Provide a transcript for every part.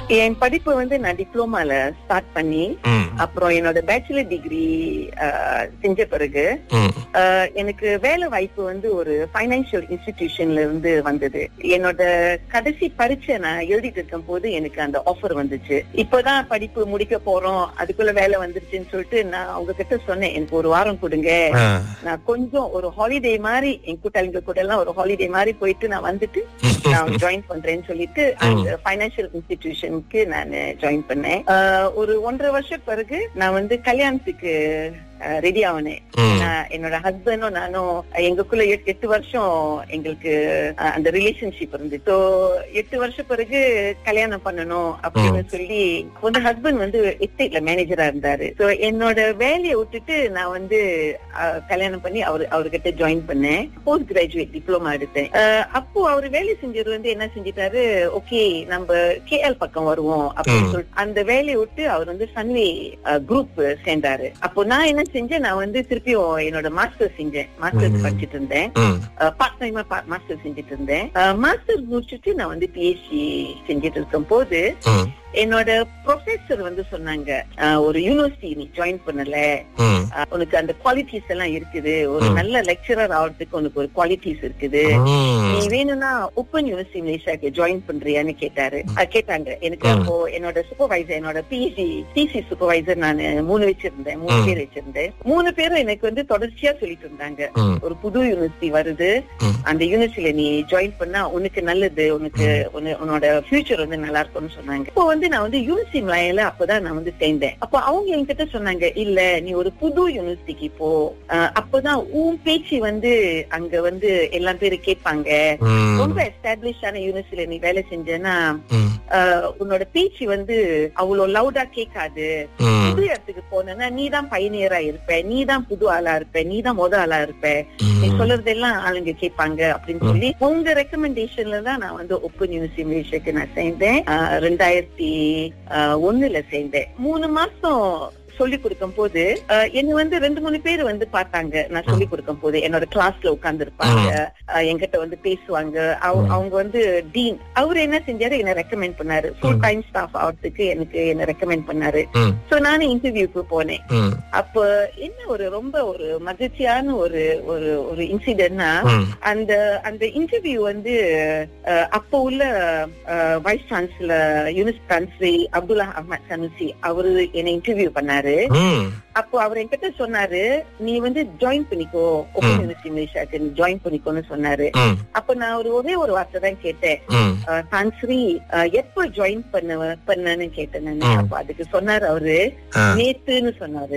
என் படிப்பு வந்து நான் டிப்ளமால ஸ்டார்ட் பண்ணி ம், அப்புறம் என்னோட பேச்சுலர் டிகிரி செஞ்ச பிறகு ம், அஹ், எனக்கு வேலை வாய்ப்பு வந்து ஒரு ஃபைனான்சியல் இன்ஸ்டிடியூஷன்ல இருந்து வந்தது என்னோட கடைசி பரீட்சை நான் எழுதிட்டு இருக்கும் போது எனக்கு அந்த ஆஃபர் வந்துச்சு இப்பதான் படிப்பு முடிக்க போறோம் அதுக்குள்ள வேலை வந்துருச்சுன்னு சொல்லிட்டு நான் அவங்க கிட்ட சொன்னேன் எனக்கு ஒரு வாரம் கொடுங்க ஆ, நான் கொஞ்சம் ஒரு ஹாலிடே மாதிரி என் கூட்டாளிங்க கூட எல்லாம் ஒரு ஹாலிடே மாதிரி போயிட்டு நான் வந்துட்டு நான் ஜாயின் பண்றேன்னு சொல்லிட்டு அந்த ஃபைனான்சியல் இன்ஸ்டிடியூஷனுக்கு நான் ஜாயின் பண்ணேன் அஹ், ஒரு ஒன்றரை வருஷம் பிறகு நான் வந்து கல்யாணத்துக்கு ரெடி ஆனேன் ம், நான் என்னோட ஹஸ்பண்டும் நானும் எங்களுக்குள்ள எட்டு எட்டு வருஷம் எங்களுக்கு அஹ், அந்த ரிலேஷன்ஷிப் இருந்து ஸோ எட்டு வருஷம் பிறகு கல்யாணம் பண்ணணும் அப்படின்னு சொல்லி வந்து ஹஸ்பண்ட் வந்து எஸ்டேட்ல மேனேஜரா இருந்தாரு ஸோ என்னோட வேலையை விட்டுட்டு நான் வந்து அஹ், கல்யாணம் பண்ணி அவரு அவர்கிட்ட ஜாயின் பண்ணேன் போஸ்ட் கிராஜுவேட் டிப்ளமா எடுத்தேன் அஹ், அப்போ அவர் வேலை செஞ்சது வந்து என்ன செஞ்சிட்டாரு ஓகே நம்ம கேஎல் பக்கம் வருவோம் அப்படின்னு ம். சொல்லிட்டு அந்த வேலையை விட்டு அவர் வந்து சன்வே குரூப் சேர்ந்தாரு அப்போ நான் என்ன செஞ்சேன் நான் வந்து திருப்பியும் என்னோட மாஸ்டர் செஞ்சேன் மாஸ்டர் ம். படிச்சிட்டு இருந்தேன் ம், பார்ட் டைமா மாஸ்டர் செஞ்சுட்டு இருந்தேன் மாஸ்டர் முடிச்சுட்டு நான் வந்து பிஹெச்டி செஞ்சுட்டு இருக்கும் போது ம், என்னோட ப்ரொஃபசர் வந்து சொன்னாங்க அஹ், ஒரு யூனிவர்சிட்டி நீ ஜாயின் பண்ணல ம், அஹ், உனக்கு அந்த குவாலிட்டிஸ் எல்லாம் இருக்குது ஒரு ம். நல்ல லெக்சரர் ஆகிறதுக்கு உனக்கு ஒரு குவாலிட்டிஸ் இருக்குது நீ ம், வேணும்னா ஓப்பன் யூனிவர்சிட்டி மலேசியாக்கு ஜாயின் பண்றியான்னு கேட்டாரு அஹ் கேட்டாங்க எனக்கு ம். அப்போ என்னோட சூப்பர்வைசர் என்னோட பிஜி டிசி சூப்பர்வைசர் நான் மூணு வச்சிருந்தேன் மூணு ம். பேர் வச்சிருந்தேன் மூணு பேரும் எனக்கு வந்து தொடர்ச்சியா சொல்லிட்டு இருந்தாங்க ம், ஒரு புது யூனிவர்சிட்டி வருது ம். அந்த யூனிவர்சிட்டியில நீ ஜாயின் பண்ணா உனக்கு நல்லது உனக்கு உன்ன- உன்னோட ஃபியூச்சர் வந்து நல்லா இருக்கும்னு சொன்னாங்க இப்போ வந்து நான் வந்து யூனிவர்சிட்டி மலையில அப்பதான் நான் வந்து சேர்ந்தேன் அப்போ அவங்க என்கிட்ட சொன்னாங்க இல்ல நீ ஒரு புது யூனிவர்சிட்டிக்கு போ அஹ் அப்பதான் உன் பேச்சு வந்து அங்க வந்து எல்லா பேரும் கேட்பாங்க ம், ரொம்ப எஸ்டாப்ளிஷ் ஆன யூனிவர்சிட்டியில நீ வேலை செஞ்சேன்னா ம், அஹ், உன்னோட பேச்சு வந்து அவ்வளவு லவுடா கேட்காது ம், புது இடத்துக்கு போனா நீ தான் பயணியரா இருப்ப நீ தான் புது ஆளா இருப்ப நீ தான் முத ஆளா இருப்ப நீ ம். சொல்றதெல்லாம் ஆளுங்க கேட்பாங்க அப்படின்னு சொல்லி உங்க ரெக்கமெண்டேஷன்ல தான் நான் வந்து ஓப்பன் யூனிவர்சிட்டி மலேசியாக்கு நான் சேர்ந்தேன் ஆஹ் ரெண்டாயிரத்தி ஆஹ் ஒண்ணுல சேர்ந்தேன் மூணு மாசம் சொல்லி கொடுக்கும் போது ஆஹ் என்னை வந்து ரெண்டு மூணு பேர் வந்து பார்த்தாங்க நான் சொல்லி கொடுக்கும் போது என்னோட கிளாஸ்ல உட்கார்ந்து இருப்பாங்க என்கிட்ட வந்து பேசுவாங்க அவ- ம். அவங்க வந்து டீன் அவர் என்ன செஞ்சாரு என்ன ரெக்கமெண்ட் பண்ணாரு ஃபுல் ம். டைம் ஸ்டாஃப் ஆகிறதுக்கு எனக்கு என்ன ரெக்கமெண்ட் பண்ணாரு ம், சோ நானும் இன்டர்வியூக்கு போனேன் ம், அப்ப என்ன ஒரு ரொம்ப ஒரு மகிழ்ச்சியான ஒரு ஒரு ஒரு இன்சிடென்ட்னா ம், அந்த அந்த இன்டர்வியூ வந்து அஹ், அப்போ உள்ள வைஸ் சான்சலர் யூனிஸ் சான்சரி அப்துல்லா அஹ்மத் சனுசி அவரு என்னை இன்டர்வியூ பண்ணாரு ம், அப்போ அவர் என்கிட்ட சொன்னாரு நீ வந்து ஜாயின் பண்ணிக்கோ ஓப்பன் யூனிவர்சிட்டி மலேசியாக்கு நீ ஜாயின் பண்ணிக்கோன்னு சொன்னாரு ம், அப்ப நான் ஒரு ஒரே ஒரு வார்த்தை தான் கேட்டேன் ம், அஹ், சான்சரி அஹ், எப்போ ஜாயின் பண்ண பண்ணன்னு கேட்டேன் நானு. ம். அப்ப அதுக்கு சொன்னாரு அவரு ஆ. நேத்துன்னு சொன்னாரு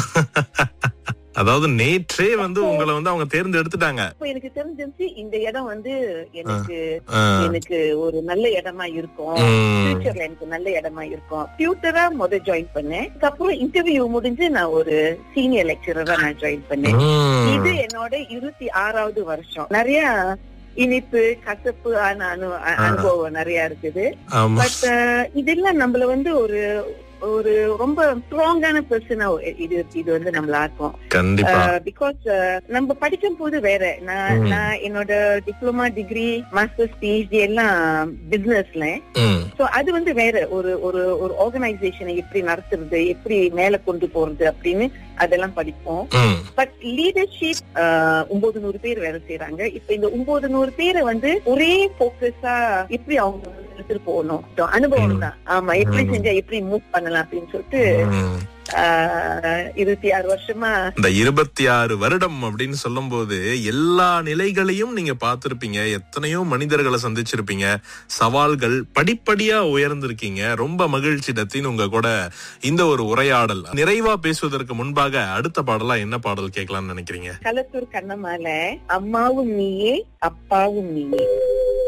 அதாவது நேற்றே வந்து உங்களை வந்து அவங்க தேர்ந்தெடுத்துட்டாங்க அப்ப எனக்கு தெரிஞ்சிருச்சு இந்த இடம் வந்து எனக்கு ஆ, எனக்கு ஒரு நல்ல இடமா இருக்கும் ம், ஃபியூச்சர்ல எனக்கு நல்ல இடமா இருக்கும் டியூட்டரா முத ஜாயின் பண்ணேன் அதுக்கப்புறம் இன்டர்வியூ முடிஞ்சு நான் ஒரு சீனியர் லெக்சரரா நான் ஜாயின் பண்ணேன் ம், இது என்னோட இருபத்தி ஆறாவது வருஷம் நிறைய இனிப்பு கசப்பு ஆன அனு அ- ஆ. அனுபவம் நிறைய இருக்குது ஆமா பட் இதெல்லாம் நம்மள வந்து ஒரு ஒரு ரொம்ப ஸ்ட்ராங்கான பர்சனா இது இது வந்து நம்மள ஆக்கும் கண்டிப்பா பிகாஸ் நம்ம படிக்கும் போது வேற நான் ம். நான் என்னோட டிப்ளமா டிகிரி மாஸ்டர்ஸ் பிஹெச்டி எல்லாம் பிசினஸ்ல ம், சோ அது வந்து வேற ஒரு ஒரு ஒரு ஆர்கனைசேஷனை எப்படி நடத்துறது எப்படி மேல கொண்டு போறது அப்படின்னு அதெல்லாம் படிப்போம் ம், பட் லீடர்ஷிப் ஒன்பது நூறு பேர் வேலை செய்யறாங்க இப்ப இந்த ஒன்பது நூறு பேரை வந்து ஒரே போக்கஸா எப்படி அவங்க வந்து எடுத்துட்டு போகணும் So, அனுபவம் தான் ஆமா எப்படி ம். செஞ்சா எப்படி மூவ் பண்ணலாம் அப்படின்னு சொல்லிட்டு ம். ஆஹ், இருபத்தி ஆறு வருஷமா இந்த இருபத்தி ஆறு வருடம் அப்படின்னு சொல்லும் போது எல்லா நிலைகளையும் நீங்க பார்த்திருப்பீங்க எத்தனையோ மனிதர்களை சந்திச்சிருப்பீங்க சவால்கள் படிப்படியா உயர்ந்திருக்கீங்க ரொம்ப மகிழ்ச்சி டத்தின்னு உங்க கூட இந்த ஒரு உரையாடல் நிறைவா பேசுவதற்கு முன்பாக அடுத்த பாடலா என்ன பாடல் கேட்கலாம்னு நினைக்கிறீங்க களத்தூர் கண்ணமால அம்மாவும் நீயே அப்பாவும் நீயே